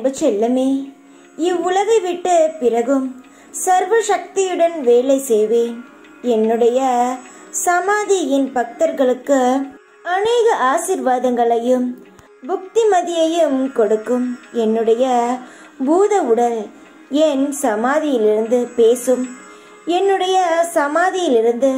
அன்பு செல்லமே இவ்வுலகை விட்டு பிறகும் சர்வ சக்தியுடன் வேலை செய்வேன் என்னுடைய சமாதி என் பக்தர்களுக்கு அநேக ஆசிர்வாதங்களையும் புக்திமதியையும் கொடுக்கும் என்னுடைய பூத உடல் என் சமாதியிலிருந்து பேசும் என்னுடைய சமாதியிலிருந்து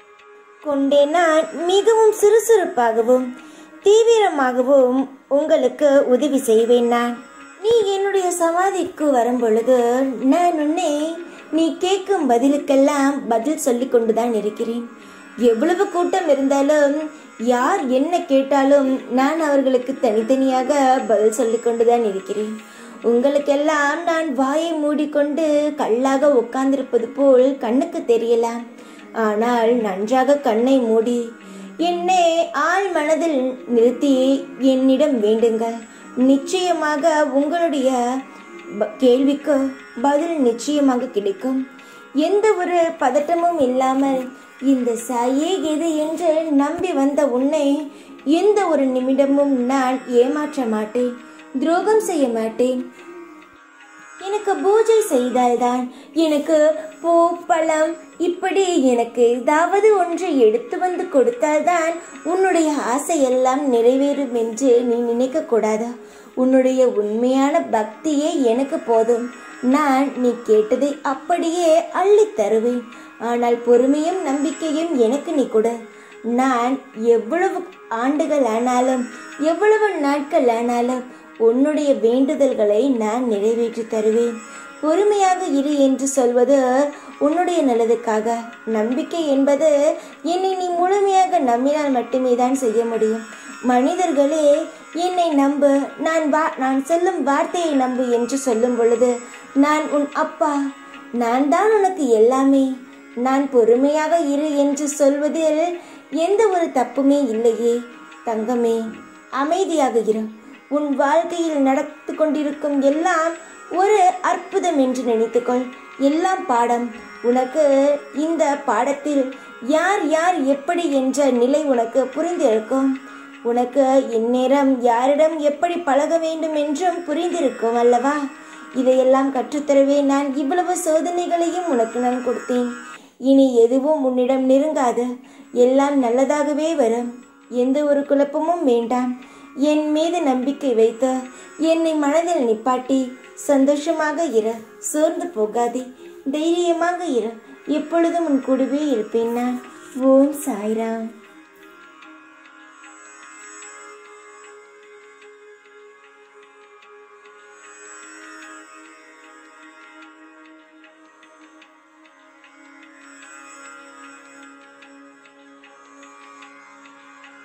கொண்டே நான் மிகவும் சுறுசுறுப்பாகவும் தீவிரமாகவும் உங்களுக்கு உதவி செய்வேன் நான் நீ என்னுடைய சமாதிக்கு வரும் பொழுது நான் உன்னை நீ கேட்கும் பதிலுக்கெல்லாம் பதில் சொல்லிக் கொண்டுதான் இருக்கிறேன் எவ்வளவு கூட்டம் இருந்தாலும் யார் என்ன கேட்டாலும் நான் அவர்களுக்கு தனித்தனியாக பதில் சொல்லிக் கொண்டுதான் இருக்கிறேன் உங்களுக்கெல்லாம் நான் வாயை மூடிக்கொண்டு கல்லாக உட்கார்ந்திருப்பது போல் கண்ணுக்கு தெரியலாம் ஆனால் நன்றாக கண்ணை மூடி என்னை ஆள் மனதில் நிறுத்தி என்னிடம் வேண்டுங்கள் நிச்சயமாக உங்களுடைய ப- கேள்விக்கு பதில் நிச்சயமாக கிடைக்கும் எந்த ஒரு பதட்டமும் இல்லாமல் இந்த சாயே எது என்று நம்பி வந்த உன்னை எந்த ஒரு நிமிடமும் நான் ஏமாற்ற மாட்டேன் துரோகம் செய்ய மாட்டேன் எனக்கு பூஜை செய்தால்தான் எனக்கு பூ பழம் இப்படி எனக்கு ஏதாவது ஒன்று எடுத்து வந்து கொடுத்தால்தான் உன்னுடைய ஆசையெல்லாம் நிறைவேறும் என்று நீ நினைக்க கூடாதா உன்னுடைய உண்மையான பக்தியே எனக்கு போதும் நான் நீ கேட்டதை அப்படியே அள்ளித் தருவேன் ஆனால் பொறுமையும் நம்பிக்கையும் எனக்கு நீ கொடு நான் எவ்வளவு ஆண்டுகள் ஆனாலும் எவ்வளவு நாட்கள் ஆனாலும் உன்னுடைய வேண்டுதல்களை நான் நிறைவேற்றி தருவேன் பொறுமையாக இரு என்று சொல்வது உன்னுடைய நல்லதுக்காக நம்பிக்கை என்பது என்னை நீ முழுமையாக நம்பினால் மட்டுமே தான் செய்ய முடியும் மனிதர்களே என்னை நம்பு நான் வா நான் சொல்லும் வார்த்தையை நம்பு என்று சொல்லும் பொழுது நான் உன் அப்பா நான் தான் உனக்கு எல்லாமே நான் பொறுமையாக இரு என்று சொல்வதில் எந்த ஒரு தப்புமே இல்லையே தங்கமே அமைதியாக இரு உன் வாழ்க்கையில் நடந்து கொண்டிருக்கும் எல்லாம் ஒரு அற்புதம் என்று நினைத்துக்கொள் எல்லாம் பாடம் உனக்கு இந்த பாடத்தில் யார் யார் எப்படி என்ற நிலை உனக்கு புரிந்திருக்கும் உனக்கு இந்நேரம் யாரிடம் எப்படி பழக வேண்டும் என்றும் புரிந்திருக்கும் அல்லவா இதையெல்லாம் கற்றுத்தரவே நான் இவ்வளவு சோதனைகளையும் உனக்கு நான் கொடுத்தேன் இனி எதுவும் உன்னிடம் நெருங்காது எல்லாம் நல்லதாகவே வரும் எந்த ஒரு குழப்பமும் வேண்டாம் என் மீது நம்பிக்கை வைத்து என்னை மனதில் நிப்பாட்டி சந்தோஷமாக இரு சோர்ந்து போகாதே தைரியமாக இரு எப்பொழுதும் உன் கூடவே இருப்பேன் நான் ஓம் சாய்ராம்